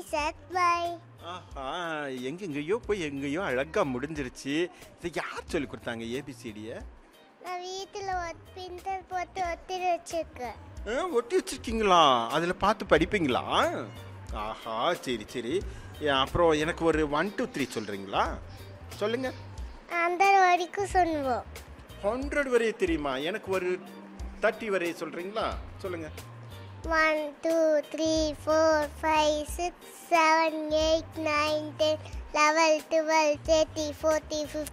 set by ஆஹா எங்கெங்கேயோ போய் எங்கேயோ அழகா முடிஞ்சிருச்சு இது யார் சொல்லி கொடுத்தாங்க ஏபிசிடியை நான் வீட்டில் ஒரு பிரிண்டர் போட்டு ஒட்டி வச்சிருக்கேன் ஒட்டி வச்சிருக்கீங்களா அதில் பார்த்து படிப்பீங்களா ஆஹா சரி சரி ஏ, அப்புறம் எனக்கு ஒரு ஒன் டூ த்ரீ சொல்கிறீங்களா சொல்லுங்க அந்த வரைக்கும் சொல்லுவோம் ஹண்ட்ரட் வரைய தெரியுமா எனக்கு ஒரு தேர்ட்டி வரைய சொல்கிறீங்களா சொல்லுங்க one two three four five six seven eight nine ten eleven twelve thirty forty fifty